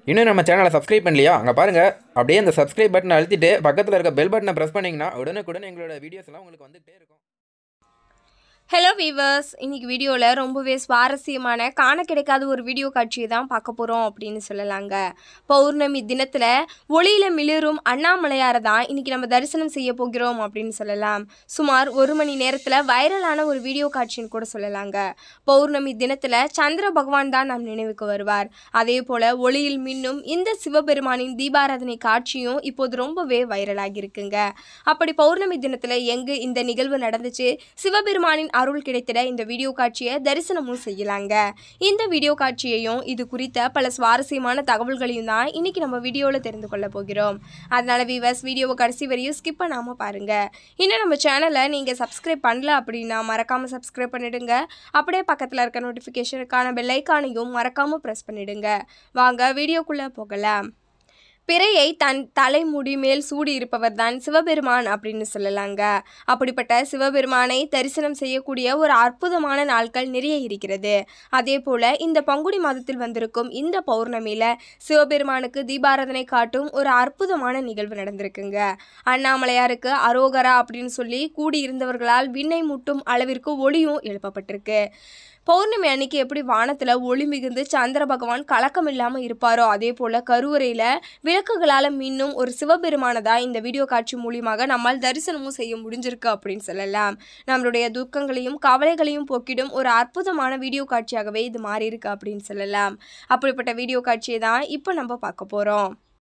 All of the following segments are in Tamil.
இன்னும் நம்ம சேனலை சப்ஸ்கிரைப் பண்ணலையா அங்கே பாருங்கள் அப்படியே அந்த சப்ஸ்கிரைப் பட்டனை அழுத்திட்டு பக்கத்தில் இருக்க பெல் பட்டனை ப்ரெஸ் பண்ணிங்கன்னா உடனுக்குடன் எங்களோட வீடியோஸ் எல்லாம் உங்களுக்கு வந்துகிட்டே இருக்கும் ஹலோ வீவர்ஸ் இன்னைக்கு வீடியோவில் ரொம்பவே சுவாரஸ்யமான காண கிடைக்காத ஒரு வீடியோ காட்சியை தான் பார்க்க போகிறோம் அப்படின்னு சொல்லலாங்க பௌர்ணமி தினத்தில் ஒளியில் மிளிரும் அண்ணாமலையாரை தான் இன்னைக்கு நம்ம தரிசனம் செய்ய போகிறோம் அப்படின்னு சொல்லலாம் சுமார் ஒரு மணி நேரத்தில் வைரலான ஒரு வீடியோ காட்சின்னு கூட சொல்லலாங்க பௌர்ணமி தினத்தில் சந்திர பகவான் தான் நம் நினைவுக்கு வருவார் அதே போல் ஒளியில் மின்னும் இந்த சிவபெருமானின் தீபாராதனை காட்சியும் இப்போது ரொம்பவே வைரலாகி இருக்குங்க அப்படி பௌர்ணமி தினத்தில் எங்கு இந்த நிகழ்வு நடந்துச்சு சிவபெருமானின் அருள் கிடைத்திட இந்த வீடியோ காட்சியை தரிசனமும் செய்யலாங்க இந்த வீடியோ காட்சியையும் இது குறித்த பல சுவாரஸ்யமான தகவல்களையும் தான் இன்னைக்கு நம்ம வீடியோவில் தெரிந்து கொள்ள போகிறோம் அதனால வீவர்ஸ் வீடியோவை கடைசி வரையும் ஸ்கிப் பண்ணாமல் பாருங்க இன்னும் நம்ம சேனலை நீங்கள் சப்ஸ்கிரைப் பண்ணல அப்படின்னா மறக்காமல் சப்ஸ்கிரைப் பண்ணிடுங்க அப்படியே பக்கத்தில் இருக்க நோட்டிஃபிகேஷனுக்கான பெல் ஐக்கானையும் மறக்காமல் ப்ரெஸ் பண்ணிடுங்க வாங்க வீடியோக்குள்ளே போகலாம் பிறையை தன் தலைமுடி மேல் சூடி இருப்பவர் தான் சிவபெருமான் அப்படின்னு சொல்லலாங்க அப்படிப்பட்ட சிவபெருமானை தரிசனம் செய்யக்கூடிய ஒரு அற்புதமான நாட்கள் நிறைய இருக்கிறது அதே போல இந்த பங்குனி மாதத்தில் வந்திருக்கும் இந்த பௌர்ணமியில சிவபெருமானுக்கு தீபாராதனை காட்டும் ஒரு அற்புதமான நிகழ்வு நடந்திருக்குங்க அண்ணாமலையாருக்கு அரோகரா அப்படின்னு சொல்லி கூடியிருந்தவர்களால் விண்ணை முட்டும் அளவிற்கு ஒளியும் எழுப்பப்பட்டிருக்கு பௌர்ணமி அன்னைக்கு எப்படி வானத்தில் ஒளி மிகுந்து சந்திர பகவான் கலக்கம் இல்லாமல் இருப்பாரோ அதே போல் கருவறையில் விளக்குகளால் மின்னும் ஒரு சிவபெருமானை தான் இந்த வீடியோ காட்சி மூலியமாக நம்மால் தரிசனமும் செய்ய முடிஞ்சிருக்கு அப்படின்னு சொல்லலாம் நம்மளுடைய துக்கங்களையும் கவலைகளையும் போக்கிடும் ஒரு அற்புதமான வீடியோ காட்சியாகவே இது மாறி இருக்கு அப்படின்னு சொல்லலாம் அப்படிப்பட்ட வீடியோ காட்சியை தான் இப்போ நம்ம பார்க்க போகிறோம்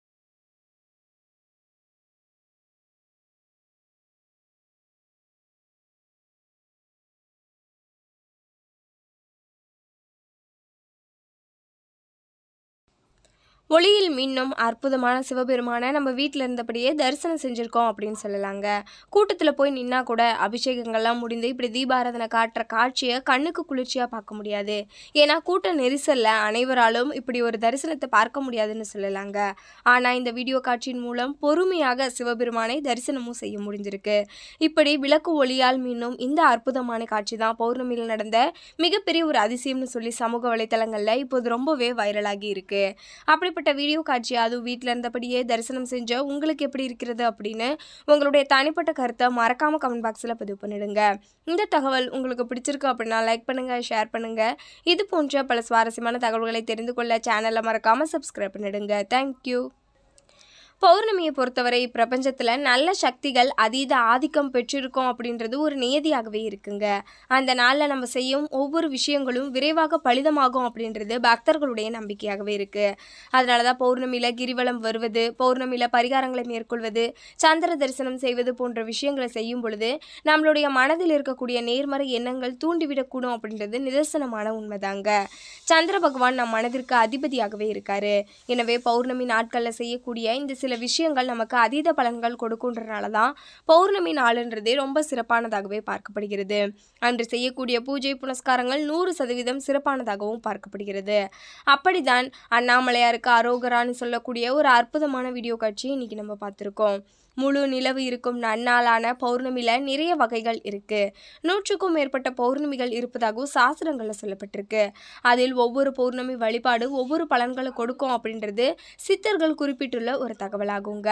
ஒளியில் மின்னும் அற்புதமான சிவபெருமானை நம்ம வீட்டில் இருந்தபடியே தரிசனம் செஞ்சுருக்கோம் அப்படின்னு சொல்லலாங்க கூட்டத்தில் போய் நின்னா கூட அபிஷேகங்கள்லாம் முடிந்து இப்படி தீபாராதனை காட்டுற காட்சியை கண்ணுக்கு குளிர்ச்சியாக பார்க்க முடியாது ஏன்னா கூட்ட நெரிசலில் அனைவராலும் இப்படி ஒரு தரிசனத்தை பார்க்க முடியாதுன்னு சொல்லலாங்க ஆனால் இந்த வீடியோ காட்சியின் மூலம் பொறுமையாக சிவபெருமானை தரிசனமும் செய்ய முடிஞ்சிருக்கு இப்படி விளக்கு ஒளியால் மின்னும் இந்த அற்புதமான காட்சி தான் பௌர்ணமியில் நடந்த மிகப்பெரிய ஒரு அதிசயம்னு சொல்லி சமூக வலைத்தளங்களில் இப்போது ரொம்பவே வைரலாகி இருக்கு அப்படிப்பட்ட வீடியோ காட்சி அதுவும் வீட்டில் இருந்தபடியே தரிசனம் செஞ்ச உங்களுக்கு எப்படி இருக்கிறது அப்படின்னு உங்களுடைய தனிப்பட்ட கருத்தை மறக்காம கமெண்ட் பாக்ஸில் பதிவு பண்ணிடுங்க இந்த தகவல் உங்களுக்கு பிடிச்சிருக்கு அப்படின்னா லைக் பண்ணுங்க ஷேர் பண்ணுங்க இது போன்ற பல சுவாரஸ்யமான தகவல்களை தெரிந்து கொள்ள சேனலை மறக்காம சப்ஸ்கிரைப் பண்ணிடுங்க தேங்க்யூ பௌர்ணமியை பொறுத்தவரை பிரபஞ்சத்தில் நல்ல சக்திகள் அதீத ஆதிக்கம் பெற்றிருக்கோம் அப்படின்றது ஒரு நியதியாகவே இருக்குங்க அந்த நாளில் நம்ம செய்யும் ஒவ்வொரு விஷயங்களும் விரைவாக பலிதமாகும் அப்படின்றது பக்தர்களுடைய நம்பிக்கையாகவே இருக்குது அதனால தான் பௌர்ணமியில் கிரிவலம் வருவது பௌர்ணமியில் பரிகாரங்களை மேற்கொள்வது சந்திர தரிசனம் செய்வது போன்ற விஷயங்களை செய்யும் பொழுது நம்மளுடைய மனதில் இருக்கக்கூடிய நேர்மறை எண்ணங்கள் தூண்டிவிடக்கூடும் அப்படின்றது நிதர்சனமான உண்மைதாங்க சந்திர பகவான் நம் மனதிற்கு அதிபதியாகவே இருக்காரு எனவே பௌர்ணமி நாட்களில் செய்யக்கூடிய இந்த சில விஷயங்கள் நமக்கு அதீத பலன்கள் கொடுக்குன்றனால தான் பௌர்ணமி நாளுன்றதே ரொம்ப சிறப்பானதாகவே பார்க்கப்படுகிறது அன்று செய்யக்கூடிய பூஜை புனஸ்காரங்கள் நூறு சதவீதம் சிறப்பானதாகவும் பார்க்கப்படுகிறது அப்படிதான் அண்ணாமலையாருக்கு அரோகரான்னு சொல்லக்கூடிய ஒரு அற்புதமான வீடியோ காட்சி இன்னைக்கு நம்ம பார்த்துருக்கோம் முழு நிலவு இருக்கும் நன்னாளான பௌர்ணமியில் நிறைய வகைகள் இருக்கு நூற்றுக்கும் மேற்பட்ட பௌர்ணமிகள் இருப்பதாகவும் சாஸ்திரங்களில் சொல்லப்பட்டிருக்கு அதில் ஒவ்வொரு பௌர்ணமி வழிபாடு ஒவ்வொரு பலன்களை கொடுக்கும் அப்படின்றது சித்தர்கள் குறிப்பிட்டுள்ள ஒரு தகவலாகுங்க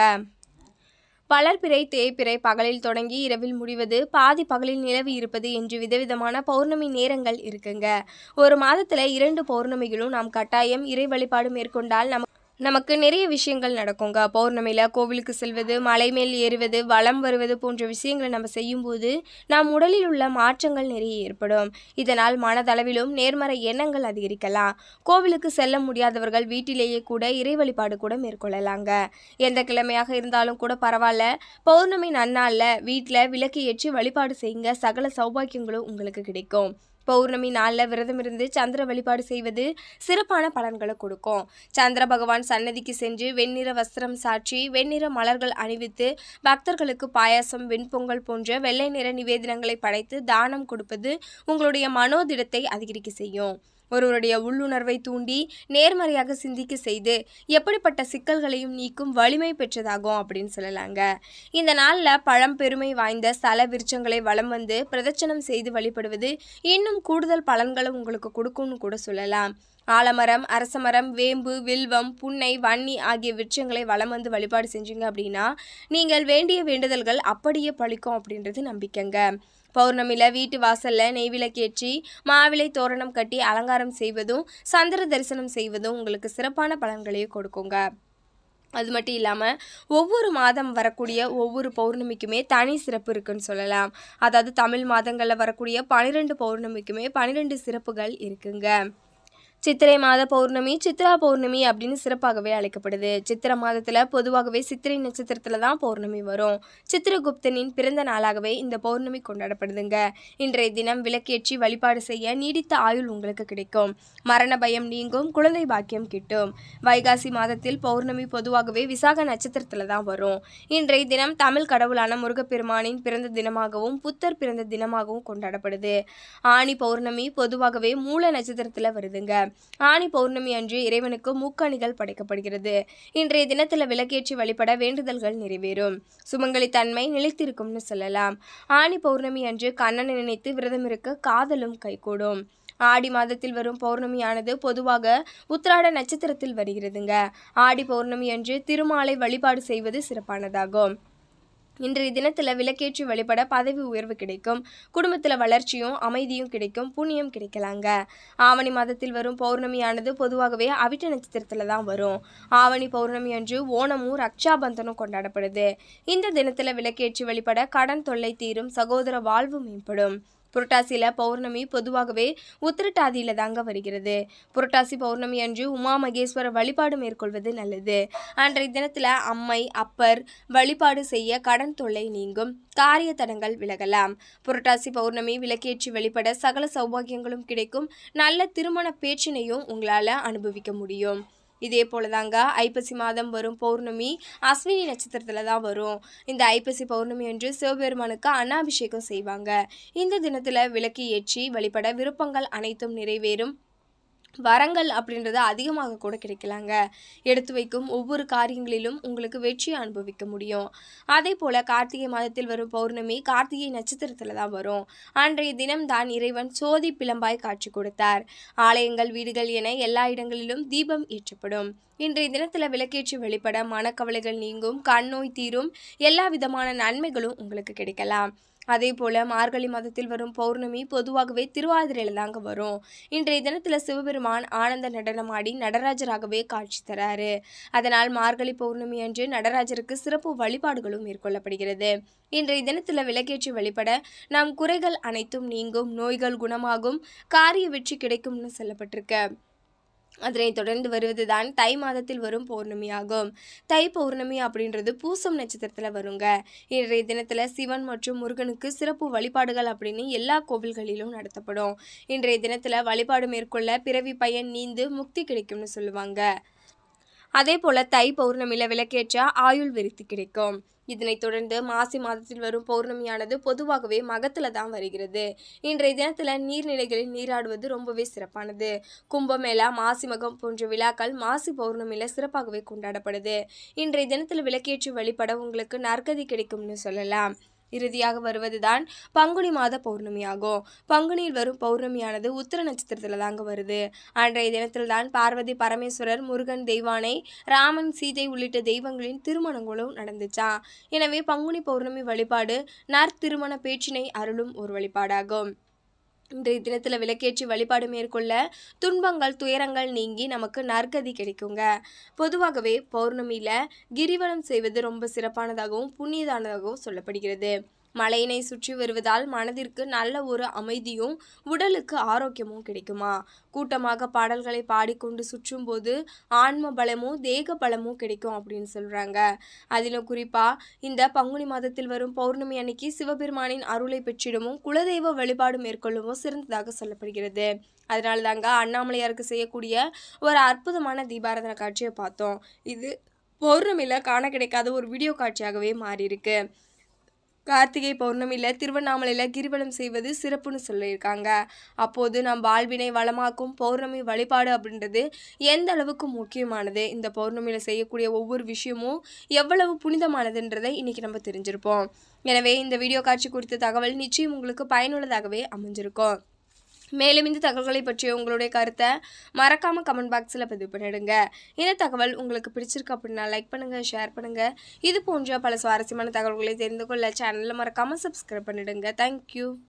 வளர்பிறை தேய்பிறை பகலில் தொடங்கி இரவில் முடிவது பாதி பகலில் நிலவு இருப்பது என்று விதவிதமான பௌர்ணமி நேரங்கள் இருக்குங்க ஒரு மாதத்தில் இரண்டு பௌர்ணமிகளும் நாம் கட்டாயம் இறை வழிபாடு மேற்கொண்டால் நமக்கு நமக்கு நிறைய விஷயங்கள் நடக்குங்க பௌர்ணமியில் கோவிலுக்கு செல்வது மலை மேல் ஏறுவது வலம் வருவது போன்ற விஷயங்களை நம்ம செய்யும்போது நம் உடலில் உள்ள மாற்றங்கள் நிறைய ஏற்படும் இதனால் மனதளவிலும் நேர்மறை எண்ணங்கள் அதிகரிக்கலாம் கோவிலுக்கு செல்ல முடியாதவர்கள் வீட்டிலேயே கூட இறை வழிபாடு கூட மேற்கொள்ளலாங்க எந்த கிழமையாக இருந்தாலும் கூட பரவாயில்ல பௌர்ணமி நன்னாளில் வீட்டில் விளக்கு ஏற்றி வழிபாடு செய்யுங்க சகல சௌபாக்கியங்களும் உங்களுக்கு கிடைக்கும் பௌர்ணமி நாளில் விரதம் இருந்து சந்திர வழிபாடு செய்வது சிறப்பான பலன்களை கொடுக்கும் சந்திர பகவான் சன்னதிக்கு சென்று வெண்ணிற வஸ்திரம் சாற்றி வெண்ணிற மலர்கள் அணிவித்து பக்தர்களுக்கு பாயாசம் வெண்பொங்கல் போன்ற வெள்ளை நிற நிவேதனங்களை படைத்து தானம் கொடுப்பது உங்களுடைய மனோதிடத்தை அதிகரிக்க செய்யும் ஒருவருடைய உள்ளுணர்வை தூண்டி நேர்மறையாக சிந்திக்க செய்து எப்படிப்பட்ட சிக்கல்களையும் நீக்கும் வலிமை பெற்றதாகும் அப்படின்னு சொல்லலாங்க இந்த நாளில் பழம்பெருமை வாய்ந்த ஸ்தல விருட்சங்களை வலம் வந்து பிரதட்சணம் செய்து வழிபடுவது இன்னும் கூடுதல் பலன்களை உங்களுக்கு கொடுக்கும்னு கூட சொல்லலாம் ஆலமரம் அரசமரம் வேம்பு வில்வம் புன்னை வன்னி ஆகிய விருட்சங்களை வலம் வந்து வழிபாடு செஞ்சீங்க அப்படின்னா நீங்கள் வேண்டிய வேண்டுதல்கள் அப்படியே பழிக்கும் அப்படின்றது நம்பிக்கைங்க பௌர்ணமியில் வீட்டு வாசலில் நெய்விளக்கேற்றி மாவிலை தோரணம் கட்டி அலங்காரம் செய்வதும் சந்திர தரிசனம் செய்வதும் உங்களுக்கு சிறப்பான பலன்களையும் கொடுக்குங்க அது மட்டும் இல்லாமல் ஒவ்வொரு மாதம் வரக்கூடிய ஒவ்வொரு பௌர்ணமிக்குமே தனி சிறப்பு இருக்குன்னு சொல்லலாம் அதாவது தமிழ் மாதங்களில் வரக்கூடிய பன்னிரெண்டு பௌர்ணமிக்குமே பன்னிரெண்டு சிறப்புகள் இருக்குங்க சித்திரை மாத பௌர்ணமி சித்ரா பௌர்ணமி அப்படின்னு சிறப்பாகவே அழைக்கப்படுது சித்திரை மாதத்தில் பொதுவாகவே சித்திரை நட்சத்திரத்தில் தான் பௌர்ணமி வரும் சித்திரகுப்தனின் பிறந்த நாளாகவே இந்த பௌர்ணமி கொண்டாடப்படுதுங்க இன்றைய தினம் விளக்கேற்றி வழிபாடு செய்ய நீடித்த ஆயுள் உங்களுக்கு கிடைக்கும் மரண பயம் நீங்கும் குழந்தை பாக்கியம் கிட்டும் வைகாசி மாதத்தில் பௌர்ணமி பொதுவாகவே விசாக நட்சத்திரத்தில் தான் வரும் இன்றைய தினம் தமிழ் கடவுளான முருகப்பெருமானின் பிறந்த தினமாகவும் புத்தர் பிறந்த தினமாகவும் கொண்டாடப்படுது ஆணி பௌர்ணமி பொதுவாகவே மூல நட்சத்திரத்தில் வருதுங்க ஆணி பௌர்ணமி அன்று இறைவனுக்கு முக்கணிகள் படைக்கப்படுகிறது இன்றைய தினத்தில் விளக்கேற்றி வழிபட வேண்டுதல்கள் நிறைவேறும் சுமங்கலி தன்மை நிலைத்திருக்கும்னு சொல்லலாம் ஆணி பௌர்ணமி அன்று கண்ணனை நினைத்து விரதம் இருக்க காதலும் கைகூடும் ஆடி மாதத்தில் வரும் பௌர்ணமியானது பொதுவாக உத்திராட நட்சத்திரத்தில் வருகிறதுங்க ஆடி பௌர்ணமி அன்று திருமாலை வழிபாடு செய்வது சிறப்பானதாகும் இன்றைய தினத்தில் விளக்கேற்றி வழிபட பதவி உயர்வு கிடைக்கும் குடும்பத்தில் வளர்ச்சியும் அமைதியும் கிடைக்கும் புண்ணியம் கிடைக்கலாங்க ஆவணி மாதத்தில் வரும் பௌர்ணமியானது பொதுவாகவே அவிட்ட நட்சத்திரத்தில் தான் வரும் ஆவணி பௌர்ணமி அன்று ஓணமும் ரக்ஷாபந்தனும் கொண்டாடப்படுது இந்த தினத்தில் விளக்கேற்றி வழிபட கடன் தொல்லை தீரும் சகோதர வாழ்வு மேம்படும் புரட்டாசியில் பௌர்ணமி பொதுவாகவே உத்திரட்டாதியில் தாங்க வருகிறது புரட்டாசி பௌர்ணமி அன்று உமா மகேஸ்வர வழிபாடு மேற்கொள்வது நல்லது அன்றைய தினத்தில் அம்மை அப்பர் வழிபாடு செய்ய கடன் தொல்லை நீங்கும் காரிய தடங்கள் விலகலாம் புரட்டாசி பௌர்ணமி விளக்கேற்றி வழிபட சகல சௌபாகியங்களும் கிடைக்கும் நல்ல திருமண பேச்சினையும் உங்களால் அனுபவிக்க முடியும் இதே போல தாங்க ஐப்பசி மாதம் வரும் பௌர்ணமி அஸ்வினி நட்சத்திரத்தில் தான் வரும் இந்த ஐப்பசி பௌர்ணமி அன்று சிவபெருமானுக்கு அன்னாபிஷேகம் செய்வாங்க இந்த தினத்தில் விளக்கு ஏற்றி வழிபட விருப்பங்கள் அனைத்தும் நிறைவேறும் வரங்கள் அப்படின்றது அதிகமாக கூட கிடைக்கலாங்க எடுத்து வைக்கும் ஒவ்வொரு காரியங்களிலும் உங்களுக்கு வெற்றியை அனுபவிக்க முடியும் அதே போல் கார்த்திகை மாதத்தில் வரும் பௌர்ணமி கார்த்திகை நட்சத்திரத்தில் தான் வரும் அன்றைய தினம்தான் இறைவன் சோதி பிளம்பாய் காட்சி கொடுத்தார் ஆலயங்கள் வீடுகள் என எல்லா இடங்களிலும் தீபம் ஏற்றப்படும் இன்றைய தினத்தில் விளக்கேற்றி வெளிப்பட மனக்கவலைகள் நீங்கும் கண் நோய் தீரும் எல்லா விதமான நன்மைகளும் உங்களுக்கு கிடைக்கலாம் அதே போல் மார்கழி மாதத்தில் வரும் பௌர்ணமி பொதுவாகவே திருவாதிரையில் தாங்க வரும் இன்றைய தினத்தில் சிவபெருமான் ஆனந்த நடனமாடி நடராஜராகவே காட்சி தராரு அதனால் மார்கழி பௌர்ணமி அன்று நடராஜருக்கு சிறப்பு வழிபாடுகளும் மேற்கொள்ளப்படுகிறது இன்றைய தினத்தில் விளக்கேற்றி வழிபட நம் குறைகள் அனைத்தும் நீங்கும் நோய்கள் குணமாகும் காரிய வெற்றி கிடைக்கும்னு சொல்லப்பட்டிருக்கு அதனைத் தொடர்ந்து வருவதுதான் தை மாதத்தில் வரும் பௌர்ணமி ஆகும் தை பௌர்ணமி அப்படின்றது பூசம் நட்சத்திரத்தில் வருங்க இன்றைய தினத்தில் சிவன் மற்றும் முருகனுக்கு சிறப்பு வழிபாடுகள் அப்படின்னு எல்லா கோவில்களிலும் நடத்தப்படும் இன்றைய தினத்தில் வழிபாடு மேற்கொள்ள பிறவி பயன் நீந்து முக்தி கிடைக்கும்னு சொல்லுவாங்க அதே போல் தை பௌர்ணமியில் விளக்கேற்ற ஆயுள் விருத்தி கிடைக்கும் இதனைத் தொடர்ந்து மாசி மாதத்தில் வரும் பௌர்ணமியானது பொதுவாகவே மகத்தில் தான் வருகிறது இன்றைய தினத்தில் நீர்நிலைகளில் நீராடுவது ரொம்பவே சிறப்பானது கும்பமேளா மாசி மகம் போன்ற விழாக்கள் மாசி பௌர்ணமியில் சிறப்பாகவே கொண்டாடப்படுது இன்றைய தினத்தில் விளக்கேற்றி வழிபட உங்களுக்கு நற்கதி கிடைக்கும்னு சொல்லலாம் இறுதியாக வருவதுதான் பங்குனி மாத பௌர்ணமியாகும் பங்குனியில் வரும் பௌர்ணமியானது உத்திர நட்சத்திரத்தில் தாங்க வருது அன்றைய தினத்தில் தான் பார்வதி பரமேஸ்வரர் முருகன் தெய்வானை ராமன் சீதை உள்ளிட்ட தெய்வங்களின் திருமணங்களும் நடந்துச்சாம் எனவே பங்குனி பௌர்ணமி வழிபாடு நற்திருமண பேச்சினை அருளும் ஒரு வழிபாடாகும் இன்றைய தினத்தில் விளக்கேற்றி வழிபாடு மேற்கொள்ள துன்பங்கள் துயரங்கள் நீங்கி நமக்கு நற்கதி கிடைக்குங்க பொதுவாகவே பௌர்ணமியில் கிரிவலம் செய்வது ரொம்ப சிறப்பானதாகவும் புண்ணியதானதாகவும் சொல்லப்படுகிறது மலையினை சுற்றி வருவதால் மனதிற்கு நல்ல ஒரு அமைதியும் உடலுக்கு ஆரோக்கியமும் கிடைக்குமா கூட்டமாக பாடல்களை பாடிக்கொண்டு சுற்றும்போது ஆன்ம பலமும் தேக பலமும் கிடைக்கும் அப்படின்னு சொல்கிறாங்க அதிலும் குறிப்பாக இந்த பங்குனி மாதத்தில் வரும் பௌர்ணமி அன்னைக்கு சிவபெருமானின் அருளை பெற்றிடவும் குலதெய்வ வழிபாடு மேற்கொள்ளவும் சிறந்ததாக சொல்லப்படுகிறது அதனால தாங்க அண்ணாமலையாருக்கு செய்யக்கூடிய ஒரு அற்புதமான தீபாராதனை காட்சியை பார்த்தோம் இது பௌர்ணமியில் காண கிடைக்காத ஒரு வீடியோ காட்சியாகவே மாறியிருக்கு கார்த்திகை பௌர்ணமியில் திருவண்ணாமலையில் கிரிவலம் செய்வது சிறப்புன்னு சொல்லியிருக்காங்க அப்போது நம் வாழ்வினை வளமாக்கும் பௌர்ணமி வழிபாடு அப்படின்றது எந்த அளவுக்கு முக்கியமானது இந்த பௌர்ணமியில் செய்யக்கூடிய ஒவ்வொரு விஷயமும் எவ்வளவு புனிதமானதுன்றதை இன்றைக்கி நம்ம தெரிஞ்சிருப்போம் எனவே இந்த வீடியோ காட்சி குறித்த தகவல் நிச்சயம் உங்களுக்கு பயனுள்ளதாகவே அமைஞ்சிருக்கும் மேலும் இந்த தகவல்களை பற்றிய உங்களுடைய கருத்தை மறக்காமல் கமெண்ட் பாக்ஸில் பதிவு பண்ணிடுங்க இந்த தகவல் உங்களுக்கு பிடிச்சிருக்கு அப்படின்னா லைக் பண்ணுங்கள் ஷேர் பண்ணுங்கள் இது போன்ற பல சுவாரஸ்யமான தகவல்களை தெரிந்து கொள்ள சேனலில் மறக்காமல் சப்ஸ்கிரைப் பண்ணிடுங்க தேங்க்யூ